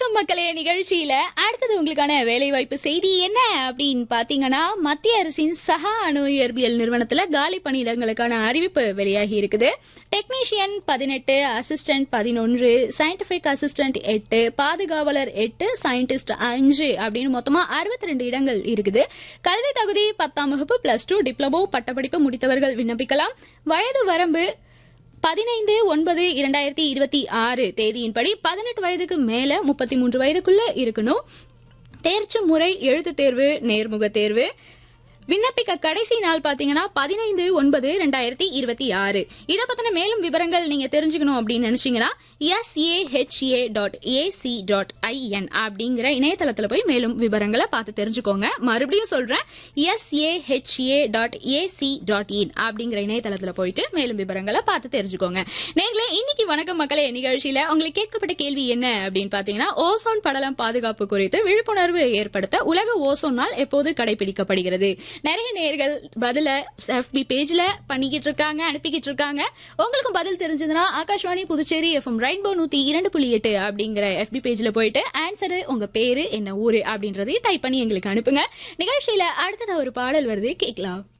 வணக்கம் மக்களே நிகழ்ச்சியில அடுத்தது உங்களுக்கான வேலைவாய்ப்பு செய்தி என்ன அப்படின்னு பாத்தீங்கன்னா மத்திய அரசின் சகா அணு இயற்பியல் நிறுவனத்துல காலி பணியிடங்களுக்கான அறிவிப்பு வெளியாகி இருக்குது டெக்னீஷியன் பதினெட்டு அசிஸ்டன்ட் பதினொன்று சயின்டிபிக் அசிஸ்டன்ட் எட்டு பாதுகாவலர் எட்டு சயின்டிஸ்ட் அஞ்சு அப்படின்னு மொத்தமா அறுபத்தி ரெண்டு இடங்கள் இருக்குது கல்வி தகுதி பத்தாம் வகுப்பு பிளஸ் டூ டிப்ளமோ பட்டப்படிப்பு முடித்தவர்கள் விண்ணப்பிக்கலாம் வயது வரம்பு பதினைந்து ஒன்பது இரண்டாயிரத்தி இருபத்தி ஆறு தேதியின்படி பதினெட்டு வயதுக்கு மேல முப்பத்தி மூன்று வயதுக்குள்ள இருக்கணும் தேர்ச்சி முறை எழுத்து தேர்வு நேர்முக தேர்வு விண்ணப்பிக்க கடைசி நாள் பாத்தீங்கன்னா பதினைந்து ஒன்பது ரெண்டாயிரத்தி இருபத்தி ஆறு இதை பத்தின மேலும் விவரங்கள் நீங்க தெரிஞ்சுக்கணும் அப்படின்னு நினைச்சீங்கன்னா S A H A dot A C dot I N அப்படிங்கிற இணையதளத்துல போய் மேலும் விவரங்களை பார்த்து தெரிஞ்சுக்கோங்க மறுபடியும் சொல்றேன் S A H A dot A C dot in அப்படிங்கிற இணையதளத்துல போயிட்டு மேலும் விவரங்களை பார்த்து தெரிஞ்சுக்கோங்க நேர்களே இன்னைக்கு வணக்கம் மக்களே நிகழ்ச்சியில உங்களுக்கு கேட்கப்பட்ட கேள்வி என்ன அப்படின்னு பாத்தீங்கன்னா ஓசோன் படலம் பாதுகாப்பு குறித்து விழிப்புணர்வு ஏற்படுத்த உலக ஓசோன் நாள் எப்போது கடைபிடிக்கப்படுகிறது நிறைய நேர்கள் பதில எஃபி பேஜ்ல பண்ணிக்கிட்டு இருக்காங்க அனுப்பிக்கிட்டு இருக்காங்க உங்களுக்கும் பதில் தெரிஞ்சதுன்னா ஆகாஷ்வாணி புதுச்சேரி எஃப்எம் ரெயின்போ நூத்தி இரண்டு புள்ளி எட்டு அப்படிங்கிற எஃபி பேஜ்ல போயிட்டு ஆன்சரு உங்க பேரு என்ன ஊரு அப்படின்றதையும் டைப் பண்ணி எங்களுக்கு அனுப்புங்க நிகழ்ச்சியில அடுத்ததா ஒரு பாடல் வருது கேட்கலாம்